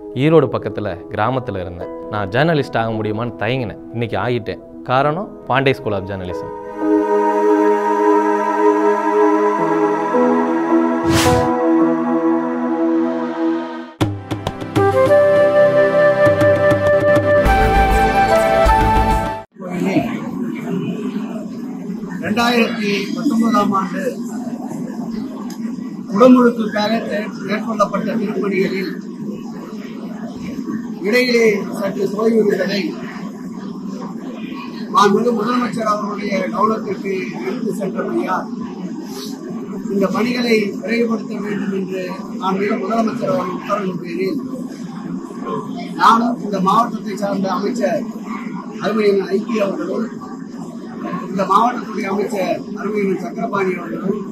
ஈரோடு பக்கத்தில் கிராமத்தில் இருந்தேன் நான் ஜேர்னலிஸ்ட் ஆக முடியுமான்னு தயங்கினேன் இன்னைக்கு ஆகிட்டேன் காரணம் பாண்டே ஸ்கூல் ஆஃப் ஜேர்னலிசம் கோயிலில் ரெண்டாயிரத்தி பத்தொன்பதாம் ஆண்டு உடமுழுக்குக்காக தே- மேற்கொள்ளப்பட்ட திருப்பணிகளில் இடையிலே சற்று ஓய்வுகளை மாண்புமிகு முதலமைச்சர் அவர்களுடைய கவனத்திற்கு எடுத்து சென்றபடியால் இந்த பணிகளை விரைவுபடுத்த வேண்டும் என்று மாண்புமிகு முதலமைச்சர் அவர்கள் உத்தரவின் பேரில் நானும் இந்த மாவட்டத்தை சார்ந்த அமைச்சர் அருமையின் ஐக்கிய அவர்களும் இந்த மாவட்டத்துடைய அமைச்சர் அருமையின் சக்கரபாணி அவர்களும்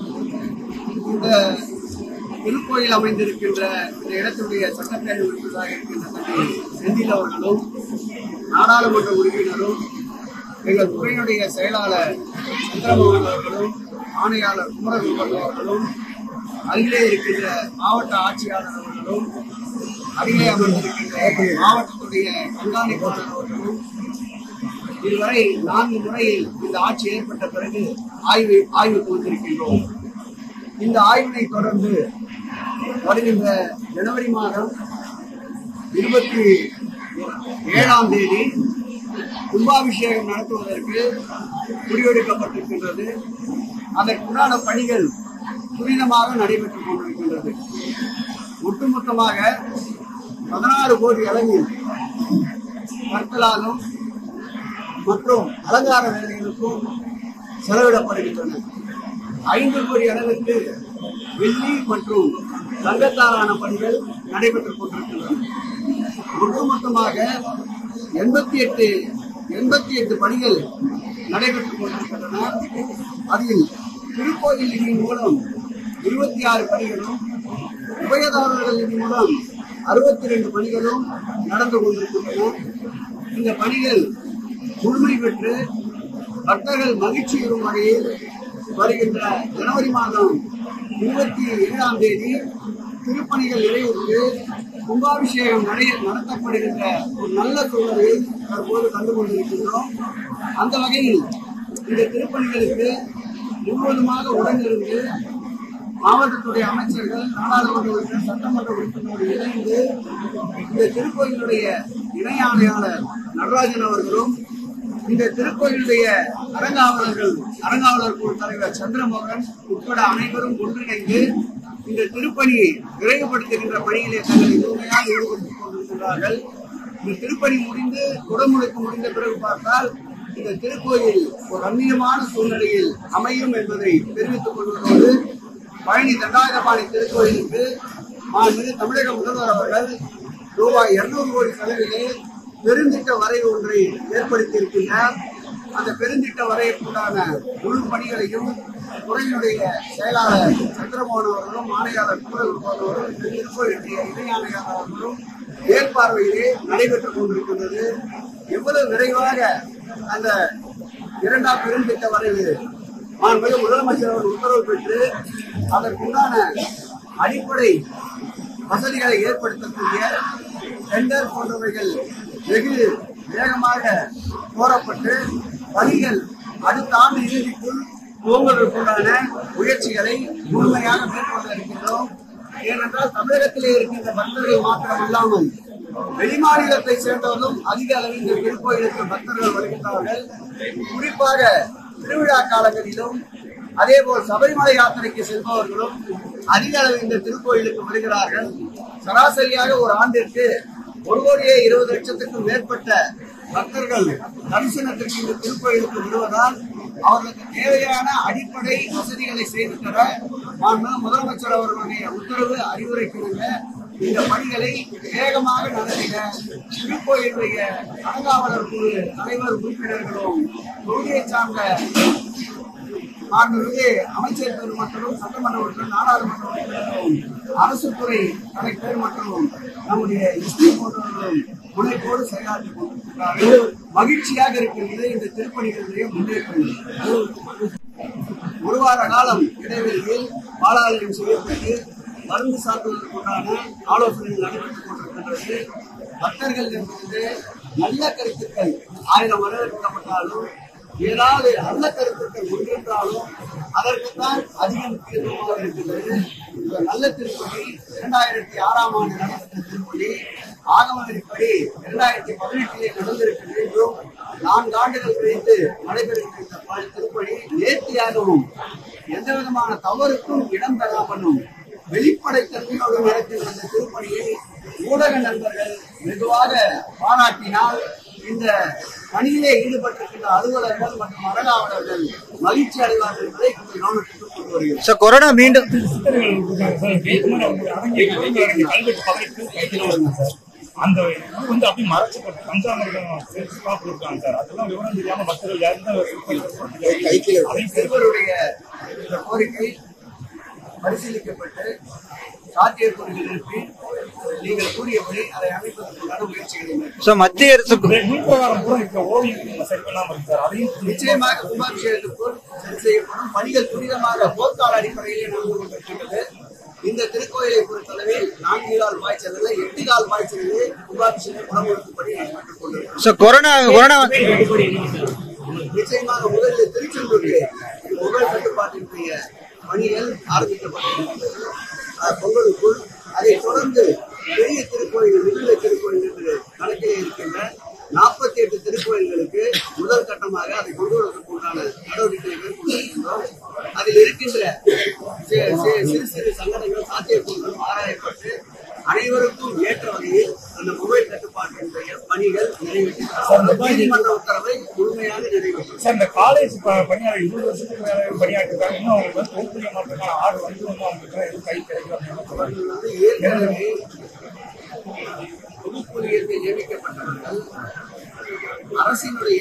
இந்த திருக்கோயில் அமைந்திருக்கின்ற இந்த இடத்துடைய சட்டப்பேரவை உறுப்பினராக இருக்கின்ற தம்பி செந்தில் அவர்களும் நாடாளுமன்ற உறுப்பினரும் எங்கள் துறையினுடைய செயலாளர் சந்திரமோகன் அவர்களும் ஆணையாளர் குமரகுமரன் அவர்களும் அருகிலே இருக்கின்ற மாவட்ட ஆட்சியாளர் அவர்களும் அருகிலே அமர்ந்திருக்கின்ற மாவட்டத்துடைய கண்காணிப்பாளர் அவர்களும் இதுவரை நான்கு முறையில் இந்த ஆட்சி ஏற்பட்ட பிறகு ஆய்வு ஆய்வுக்கு வந்திருக்கின்றோம் இந்த ஆய்வினை தொடர்ந்து வருகின்ற ஜனவரி மாதம் இருபத்தி ஏழாம் தேதி கும்பாபிஷேகம் நடத்துவதற்கு முடிவெடுக்கப்பட்டிருக்கின்றது அதற்குண்டான பணிகள் துரிதமாக நடைபெற்றுக் கொண்டிருக்கின்றது ஒட்டுமொத்தமாக பதினாறு கோடி அளவில் கற்களாலும் மற்றும் அலங்கார வேலைகளுக்கும் செலவிடப்படுகின்றன ஐந்து கோடி அளவுக்கு வெள்ளி மற்றும் தங்கத்தாலான பணிகள் நடைபெற்றுக் கொண்டிருக்கின்றன ஒட்டுமொத்தமாக எண்பத்தி எட்டு எண்பத்தி எட்டு பணிகள் நடைபெற்றுக் கொண்டிருக்கின்றன அதில் திருக்கோயில் நிதி மூலம் இருபத்தி ஆறு பணிகளும் உபயதாரர்கள் நிதி மூலம் அறுபத்தி ரெண்டு பணிகளும் நடந்து கொண்டிருக்கின்றன இந்த பணிகள் முழுமை பெற்று பக்தர்கள் மகிழ்ச்சியுறும் வகையில் வருகின்ற ஜனவரி மாதம் இருபத்தி ஏழாம் தேதி திருப்பணிகள் நிறைவுற்று கும்பாபிஷேகம் நடை நடத்தப்படுகின்ற ஒரு நல்ல சூழலை தற்போது கண்டு கொண்டிருக்கின்றோம் அந்த வகையில் இந்த திருப்பணிகளுக்கு முழுவதுமாக உடனிருந்து மாவட்டத்துடைய அமைச்சர்கள் நாடாளுமன்ற உறுப்பினர் சட்டமன்ற உறுப்பினரோடு இணைந்து இந்த திருக்கோயிலுடைய இணை ஆணையாளர் நடராஜன் அவர்களும் இந்த திருக்கோயிலுடைய அறங்காவலர்கள் அறங்காவலர் குழு தலைவர் சந்திரமோகன் உட்பட அனைவரும் ஒன்றிணைந்து இந்த திருப்பணியை விரைவுபடுத்துகின்ற பணியிலே தங்களை முழுமையாக ஈடுபடுத்திக் கொண்டிருக்கிறார்கள் இந்த திருப்பணி முடிந்து குடமுழுக்கு முடிந்த பிறகு பார்த்தால் இந்த திருக்கோயில் ஒரு ரம்மியமான சூழ்நிலையில் அமையும் என்பதை தெரிவித்துக் கொள்வதோடு பழனி தண்டாயுதபாணி திருக்கோயிலுக்கு மாண்புமிகு தமிழக முதல்வர் அவர்கள் ரூபாய் இருநூறு கோடி செலவிலே பெருந்திட்ட வரைவு ஒன்றை ஏற்படுத்தியிருக்கின்றார் அந்த பெருந்திட்ட வரைவுக்குண்டான முழு பணிகளையும் துறையினுடைய செயலாளர் சந்திரமோகன் அவர்களும் ஆணையாளர் குமரகுரு அவர்களும் இந்த திருக்கோயிலுடைய இணை ஆணையாளர் அவர்களும் மேற்பார்வையிலே நடைபெற்றுக் கொண்டிருக்கின்றது எவ்வளவு விரைவாக அந்த இரண்டாம் பெருந்திட்ட வரைவு மாண்புமிகு முதலமைச்சர் அவர்கள் உத்தரவு பெற்று அதற்குண்டான அடிப்படை வசதிகளை ஏற்படுத்தக்கூடிய டெண்டர் போன்றவைகள் வெகு வேகமாக கோரப்பட்டு பணிகள் அடுத்த ஆண்டு இறுதிக்குள் துவங்குவதற்குண்டான முயற்சிகளை முழுமையாக மேற்கொள்ள இருக்கின்றோம் ஏனென்றால் தமிழகத்திலே இருக்கின்ற பக்தர்கள் மாத்திரம் இல்லாமல் வெளிமாநிலத்தை சேர்ந்தவர்களும் அதிக அளவில் இந்த திருக்கோயிலுக்கு பக்தர்கள் வருகின்றார்கள் குறிப்பாக திருவிழா காலங்களிலும் அதேபோல் சபரிமலை யாத்திரைக்கு செல்பவர்களும் அதிக அளவில் இந்த திருக்கோயிலுக்கு வருகிறார்கள் சராசரியாக ஒரு ஆண்டிற்கு ஒரு கோடியே இருபது லட்சத்துக்கும் மேற்பட்ட பக்தர்கள் தரிசனத்திற்கு இந்த திருக்கோயிலுக்கு வருவதால் அவர்களுக்கு தேவையான அடிப்படை வசதிகளை செய்து தர மாண்புமிகு முதலமைச்சர் அவர்களுடைய உத்தரவு அறிவுரைக்கிருந்த இந்த பணிகளை வேகமாக நடத்திட திருக்கோயிலுடைய அலங்காவலர் குழு தலைவர் உறுப்பினர்களும் தொகுதியை சார்ந்த மாண்புமிகு அமைச்சர் பெருமக்களும் சட்டமன்ற உறுப்பினர் நாடாளுமன்ற உறுப்பினர்களும் அரசு துறை கலெக்டர் மற்றும் நம்முடைய எஸ்பி போன்றவர்களும் முனைப்போடு செயலாற்றிக் கொண்டிருக்கிறார்கள் மகிழ்ச்சியாக இருக்கின்றது இந்த திருப்பணிகளுடைய முன்னேற்றம் ஒரு வார காலம் இடைவெளியில் பாலாலயம் செய்யப்பட்டு மருந்து சாப்பிடுவதற்குண்டான ஆலோசனைகள் நடைபெற்றுக் கொண்டிருக்கின்றன என்பது பக்தர்களிடமிருந்து நல்ல கருத்துக்கள் ஆயிரம் வரவேற்கப்பட்டாலும் ஏதாவது நல்ல கருத்துக்கள் ஒன்றிருந்தாலும் அதற்குத்தான் அதிக முக்கியத்துவமாக இருக்கிறது இந்த நல்ல திருப்பதி இரண்டாயிரத்தி ஆறாம் ஆண்டு நடைபெற்ற திருப்பதி ஆகமதிப்படி இரண்டாயிரத்தி பதினெட்டிலே நடந்திருக்க வேண்டும் நான்கு ஆண்டுகள் கழித்து நடைபெறுகின்ற இந்த ப- திருப்பணி நேர்த்தியாகவும் எந்த விதமான தவறுக்கும் இடம் தராமலும் வெளிப்படைத்தன்மையோடு நடக்கின்ற இந்த திருப்பணியை ஊடக நண்பர்கள் வெகுவாக பாராட்டினால் இந்த பணியிலே ஈடுபட்டிருக்கின்ற அலுவலர்கள் மற்றும் அறகாவலர்கள் மகிழ்ச்சி அடைவார்கள் என்பதை உங்கள் கவனத்துக்கு கொண்டு வருகிறோம் சார் கொரோனா மீண்டும் சித்தர்கள் இருக்காங்க சார் கேட்கும்போது அவங்க அடங்கி கல்வெட்டு பதினெட்டு கைத்தில் வருங்க சார் அந்த இது வந்து அப்படியே மறைச்சு போட்டு பஞ்சாமிரதம் சேர்த்து காப்பு இருக்காங்க சார் அதெல்லாம் விவரம் தெரியாம பக்தர்கள் யாரும் அதையும் சேர்த்து சிறுவருடைய இந்த கோரிக்கை பரிசீலிக்கப்பட்டு சாத்தியக்கூறுகள் எழுப்பி நீங்கள் கூறியபடி அதை அமைப்பதற்கான முயற்சிகளை மேற்கொள்ளும். சார் மத்திய அரசு உள்பிரகாரம் கூட இருக்க ஓவியம் நம்ம சரி பண்ணாம இருக்கு சார் அதையும் நிச்சயமாக கும்பாபிஷேகத்துக்குள் சரி செய்யப்படும் பணிகள் துரிதமாக போர்க்கால அடிப்படையிலே நடந்து கொண்டிருக்கின்றது இந்த திருக்கோயிலை பொறுத்தளவில் நான்கு கால் பாய்ச்சலில் எட்டு கால் பாய்ச்சலிலே கும்பாபிஷேகம் குணமொடுக்கும்படி நடைபெற்றுக் கொண்டிருக்கிறது சார் கொரோனா கொரோனா நிச்சயமாக முதலில் திருச்செந்தூரிலே புகழ் கட்டுப்பாட்டினுடைய பணிகள் ஆரம்பிக்கப்பட்டிருக்கிறது அஹ் பொங்கலுக்குள் அதைத் தொடர்ந்து பெரிய திருக்கோயில் விடுதலை திருக்கோயில் என்று கணக்கிலே இருக்கின்ற நாற்பத்தி எட்டு திருக்கோயில்களுக்கு முதல் கட்டமாக அதை கொண்டு வருவதற்கு உண்டான நடவடிக்கைகளை மேற்கொண்டிருக்கின்றோம் அதில் இருக்கின்ற சி- சி- சிறு சிறு சங்கடங்கள் சாத்தியக்கூறுகளும் ஆராயப்பட்டு அனைவருக்கும் ஏற்ற வகையில் அந்த மொபைல் கட்டுப்பாட்டினுடைய பணிகள் நிறைவேற்றினார் நீதிமன்ற உத்தரவை முழுமையாக நிறைவேற்றும் சார் இந்த காலேஜ் ப- பணியாளர் இருபது வருஷத்துக்கு மேல பணியாற்றிருக்காங்க இன்னும் அவங்களுக்கு வந்து தொகுப்புரிய மாற்றமான ஆர்டர் வந்து வந்து அவங்களுக்கு எதுவும் கை கிடைக்கல அப்படின்னு சொல்றாங்க அவர்கள் வந்து ஏற்கனவே தொகுப்பூதியத்தை நியமிக்கப்பட்டவர்கள் அரசினுடைய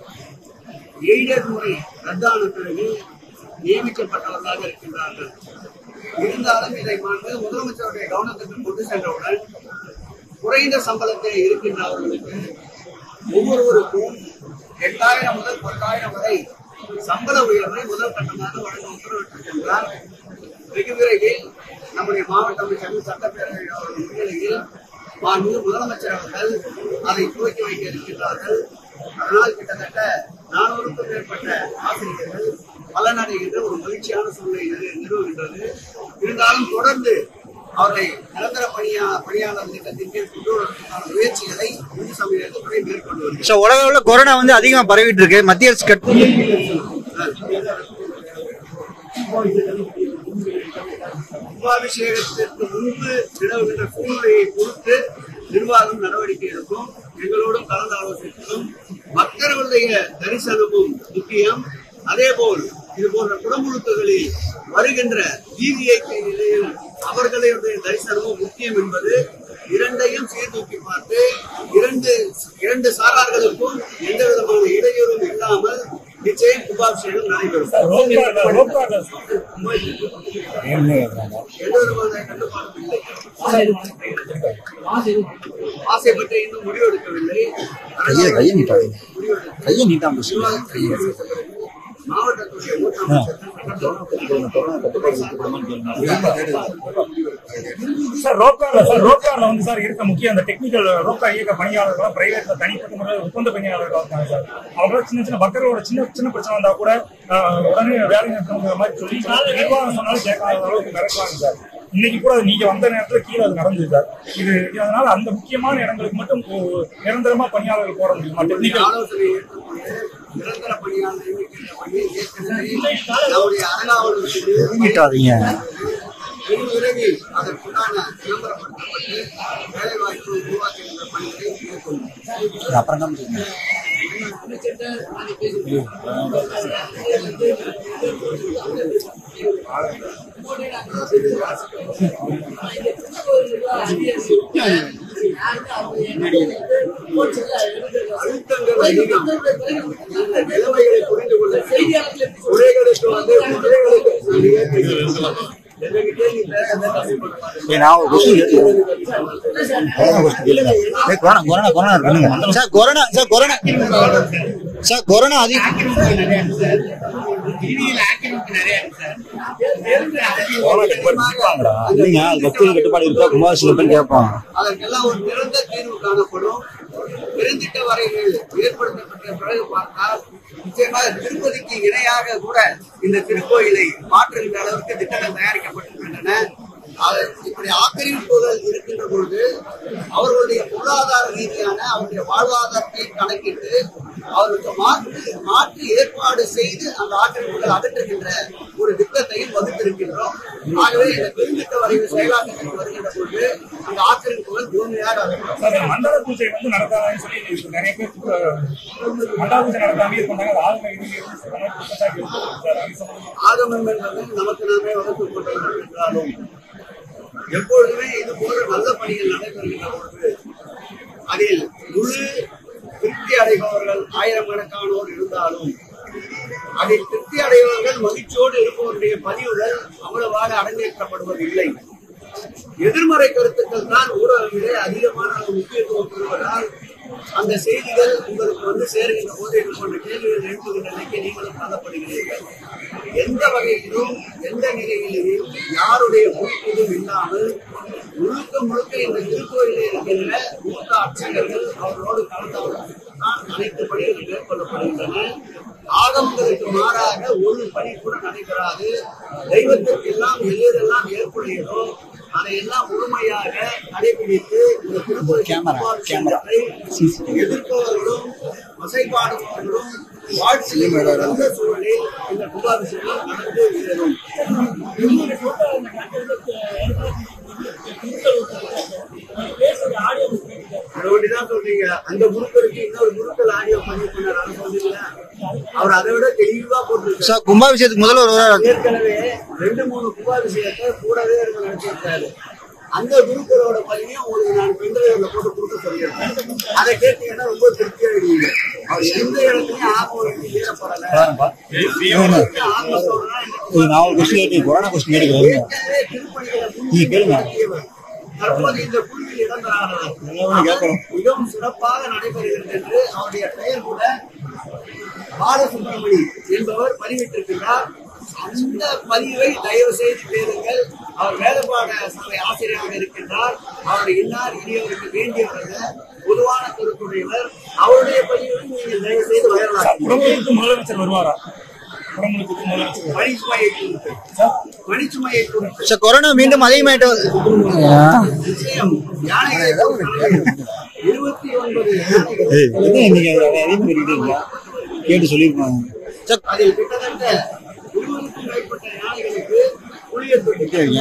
எய்டட் முறை ரத்தான பிறகு நியமிக்கப்பட்டவர்களாக இருக்கின்றார்கள் இருந்தாலும் இதை மாண்பு முதலமைச்சருடைய கவனத்துக்கு கொண்டு சென்றவுடன் குறைந்த சம்பளத்தில் இருக்கின்றவர்களுக்கு ஒவ்வொருவருக்கும் எட்டாயிரம் முதல் பத்தாயிரம் வரை சம்பள உயர்வை முதல் கட்டமாக வழங்க உத்தரவிட்டிருக்கின்றார் வெகு விரைவில் நம்முடைய மாவட்ட அமைச்சர்கள் சட்டப்பேரவை அவர்கள் முன்னிலையில் மாண்பு முதலமைச்சர் அவர்கள் அதை துவக்கி வைக்க இருக்கின்றார்கள் அதனால் கிட்டத்தட்ட நானூறுக்கும் மேற்பட்ட ஆசிரியர்கள் பலனடைகின்ற ஒரு மகிழ்ச்சியான சூழ்நிலை நிறு- நிறுவுகின்றது இருந்தாலும் தொடர்ந்து அவர்களை நிரந்தர பணியா பணியாளர் திட்டத்தின் கீழ் கொண்டு வருவதற்கான முயற்சிகளை இந்து சமயத்துறை மேற்கொண்டு வருகிறது சார் உலக அளவுல கொரோனா வந்து அதிகமா பரவிட்டு இருக்கு மத்திய அரசு கட்டு கும்பாபிஷேகத்திற்கு முன்பு நிலவுகின்ற சூழ்நிலையை பொறுத்து நிர்வாகம் நடவடிக்கை எடுக்கும் எங்களோடும் கலந்து ஆலோசிக்கும் பக்தர்களுடைய தரிசனமும் முக்கியம் அதேபோல் இது போன்ற குடமுழுக்குகளில் வருகின்ற விவிஐபி நிலையில் அவர்களுடைய தரிசனமும் முக்கியம் என்பது இரண்டையும் சீர்தூக்கி பார்த்து இரண்டு இரண்டு சாரார்களுக்கும் எந்த விதமான இடையூறும் இல்லாமல் நிச்சயம் கும்பாபிஷேகம் நடைபெறும் சார் ரோப்கார்ல ரோப்கார்ல எந்த விதமான கட்டுப்பாடும் இல்லை ஆசை பற்றி இன்னும் முடிவெடுக்கவில்லை கையை கையை நீட்டாதீங்க முடிவெடுக்க கையை நீட்டாம நிர்வாகத்தை மாவட்டத்துடைய மூத்த சார் ரோப்கார்ல சார் ரோப்கார்ல வந்து சார் இருக்க முக்கிய அந்த டெக்னிக்கல் ரோப்கார் இயக்க பணியாளர்கள் பிரைவேட்ல தனிப்பட்ட முறையில் ஒப்பந்த பணியாளர்கள் இருக்காங்க சார் அவங்களோட சின்ன சின்ன மக்களோட சின்ன சின்ன பிரச்சனை வந்தா கூட ஆஹ், உடனே வேலை நிறுத்தணுங்கிற மாதிரி சொல்லி நிர்வாகம் சொன்னாலும் கேட்காத அளவுக்கு மிரட்டுவாங்க சார் இன்னைக்கு கூட நீங்க வந்த நேரத்துல கீழே அது நடந்தது சார் இது அதனால அந்த முக்கியமான இடங்களுக்கு மட்டும் ஓ- நிரந்தரமா பணியாளர்கள் போட முடியுமா டெக்னிக்கல் ஆலோசனை ஏற்றுக்கொண்டு நிரந்தர பணியாளர் நியமிக்கின்ற பணியை ஏற்கனவே நம்முடைய அறங்காவலர் நீட்டாதீங்க வெகு விரைவில் அதற்குண்டான விளம்பரப்படுத்தப்பட்டு வேலைவாய்ப்பு உருவாக்குகின்ற பணிகளை மேற்கொள்ளும் அப்புறம் தான் சொல்லுங்க. அழுத்தங்கள் அதிகம் இந்த நிலைமைகளை புரிந்து கொள்ள வேண்டும். குறைகளுக்கு வந்து குறைகளுக்கு நான் ஏற்றுக்கிறேன். எனக்கு கேள்வி பேச ஏய், நான் ஒரு கொஸ்டின் கேட்கிறேன் கொரோனா கொஸ்டின் கேளுங்க ஏய், கொரோனா கொரோனா கொரோனா பண்ணுங்க sir corona sir corona sir corona அதிகம் ஆக்கிரமிப்பு நிறைய இருக்கு சார் டிவியில ஆக்கிரமிப்பு நிறைய இருக்கு சார் இல்லைங்க அது பக்தியில் கட்டுப்பாடு இருக்கா கும்பாபிஷேகம் போய் கேட்போம் அதற்கெல்லாம் ஒரு சிறந்த தீர்வு காணப்படும் பெருந்திட்ட வரைகள் ஏற்படுத்தப்பட்ட பிறகு பார்த்தால் நிச்சயமாக திருப்பதிக்கு இணையாக கூட இந்த திருக்கோயிலை மாற்றுகின்ற அளவுக்கு திட்டங்கள் தயாரிக்கப்பட்டிருக்கின்றன அது இப்படி ஆக்கிரமிப்புகள் இருக்கின்ற பொழுது அவர்களுடைய பொருளாதார ரீதியான அவருடைய வாழ்வாதாரத்தை கணக்கிட்டு அவருக்கு மாற்று மாற்று ஏற்பாடு செய்து அந்த ஆக்கிரமிப்புகள் அகற்றுகின்ற ஒரு திட்டத்தையும் வகுத்திருக்கின்றோம் ஆகவே இந்த பெருந்திட்ட வரைவு செயலாக்கத்திற்கு வருகின்ற பொழுது அந்த ஆக்கிரமிப்புகள் முழுமையாக அகற்றும் சார் இந்த மண்டல பூஜை வந்து நடக்காதுன்னு சொல்லி இப்ப நிறைய பேர் அஹ், மண்டல பூஜை நடக்காம இது பண்ணாங்க அது ஆளுங்க இது இது சொல்றாங்க, குற்றச்சாட்டு இருக்கு சார் அது சம்பந்தமா ஆகமம் என்பது நமக்கு நாமே வகுக்கப்பட்டது என்றாலும் எப்பொழுதுமே இது போன்ற நல்ல பணிகள் நடைபெறுகின்ற பொழுது அதில் முழு திருப்தி அடைபவர்கள் ஆயிரக்கணக்கானோர் இருந்தாலும் அதில் திருப்தி அடைபவர்கள் மகிழ்ச்சியோடு இருப்பவருடைய பதிவுகள் அவ்வளவாக அரங்கேற்றப்படுவதில்லை எதிர்மறை கருத்துக்கள் தான் ஊடகங்களே அதிகமான முக்கியத்துவம் பெறுவதால் அந்த செய்திகள் உங்களுக்கு வந்து சேருகின்ற போது இது போன்ற கேள்விகள் எழுப்புகின்ற நிலைக்கு நீங்களும் தள்ளப்படுகிறீர்கள் எந்த வகையிலும் எந்த நிலையிலும் யாருடைய குறிப்பீடும் இல்லாமல் முழுக்க முழுக்க இந்த திருக்கோயிலில் இருக்கின்ற மூத்த அர்ச்சகர்கள் அவர்களோடு கலந்தவர்கள் தான் அனைத்து பணிகளும் மேற்கொள்ளப்படுகின்றன ஆகமங்களுக்கு மாறாக ஒரு பணி கூட நடைபெறாது தெய்வத்திற்கு எல்லாம் எல்லாம் ஏற்புடையதோ அதையெல்லாம் முழுமையாக கடைபிடித்து இந்த திருக்கோயில் கும்பாபிஷேகத்தை எதிர்ப்பவர்களும் வசைபாடுபவர்களும் வாழ்ச்சியும் நல்ல சூழலில் இந்த கும்பாபிஷேகம் நடந்து ஏறும் தான் சொல்றீங்க அந்த குருக்களுக்கு இன்னொரு குருக்கள் ஆடியோ பண்ணி பண்ணாரு சொல்றீங்க அவர் அதை விட தெளிவா போட்டிருக்காரு சார் கும்பாபிஷேகத்துக்கு முதல்ல ஒரு வருவாரு. ஏற்கனவே ரெண்டு மூணு கும்பாபிஷேகத்தை கூடவே இருந்து நடத்தியிருக்காரு அந்த குருக்களோட பையனையும் உங்களுக்கு நான் பெண்களை போட்டு கொடுக்க சொல்லியிருக்கேன் அதை கேட்டீங்கன்னா ரொம்ப திருப்தி ஆயிடுவீங்க அவர் எந்த இடத்துலயும் ஆகவருக்கு ஈரப்படல ஆகமத்தோட ஒரு நாலு கொஸ்டின் கேட்டு கொரோனா கொஸ்டின் கேட்டுக்கிறேன் ஏற்கனவே திருப்பணிகளை நீ கேளுங்க. முன்னிறுத்தியவர். தற்போது இந்த குழுவில் எல்லாரும் கேட்கணும். இடம்பெறாதவர் மிகவும் சிறப்பாக நடைபெறுகிறது என்று அவருடைய பெயர் கூட பாலசுப்ரமணி என்பவர் பதிவிட்டிருக்கிறார் அந்த பதிவை தயவு செய்து கேளுங்கள் அவர் வேலைப்பாட சபை ஆசிரியராக இருக்கின்றார் அவர் இன்னார் இனியவருக்கு வேண்டியவர் பொதுவான கருத்துடையவர் அவருடைய பதிவை நீங்கள் தயவு செய்து சார், வயலாக குடமுழுக்கு முதலமைச்சர் வருவாரா குடமுழுக்கு முதலமைச்சர் வருவாரா? பணிச்சுமையை குறித்து சார், பணிச்சுமையை குறித்து சார் கொரோனா மீண்டும் அதிகமாயிட்டு வருது. நிச்சயம் யானைகளை இருபத்தி ஒன்பது யானைகள் ஏய், என்ன இன்னைக்கு அது அதிகம் பண்ணிட்டு இருக்கா? கேட்டு சொல்லியிருப்பாங்க சார் அதில் கிட்டத்தட்ட இருபதுக்கும் மேற்பட்ட யானைகளுக்கு புளிய தொட்டி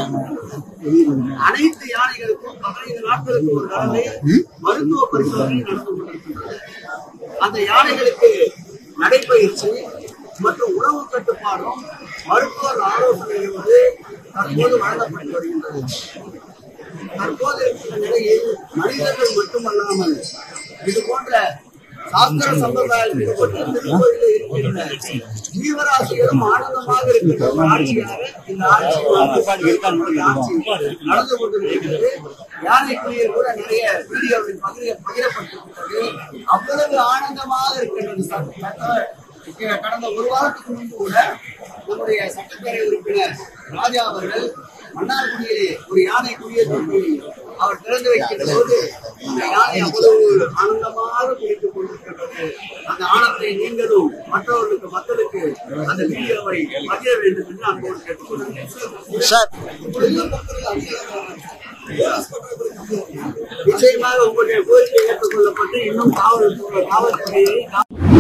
அனைத்து யானைகளுக்கும் பதினைந்து நாட்களுக்கு ஒரு தடவை மருத்துவ பரிசோதனை நடந்து கொண்டிருக்கின்றது அந்த யானைகளுக்கு நடைப்பயிற்சி மற்றும் உணவு கட்டுப்பாடும் மருத்துவர் ஆலோசனையும் வந்து தற்போது வழங்கப்பட்டு வருகின்றது தற்போது இருக்கிற நிலையில் மனிதர்கள் மட்டுமல்லாமல் இது போன்ற சாஸ்திர சம்பிரதாயத்தில் ஈடுபட்டு திருக்கோயிலில் இருக்கின்ற ஜீவராசிகளும் ஆனந்தமாக இருக்கின்ற ஒரு ஆட்சியாக இந்த ஆட்சி வந்து ஆட்சி நடந்து கொண்டிருக்கிறது யானைக்குரிய கூட நிறைய வீடியோவில் பகிர பகிரப்பட்டிருக்கிறது அவ்வளவு ஆனந்தமாக இருக்கின்றது சட்ட- சட்ட- கடந்த ஒரு வாரத்துக்கு முன்பு கூட நம்முடைய சட்டப்பேரவை உறுப்பினர் ராஜா அவர்கள் மன்னார்குடியிலே ஒரு யானை குடியேற்றத்தை அவர் திறந்து வைக்கின்ற போது அந்த யானை அவ்வளவு ஆனந்தமாக குளித்துக் கொண்டிருக்கின்றது அந்த ஆனந்தத்தை நீங்களும் மற்றவர்களுக்கு மக்களுக்கு அந்த வீடியோவை பகிர வேண்டும் என்று அன்போடு கேட்டுக்கொள்கிறேன் சார் நிச்சயமாக உங்களுடைய கோரிக்கை ஏற்றுக்கொள்ளப்பட்டு இன்னும் காவல் காவல்துறையை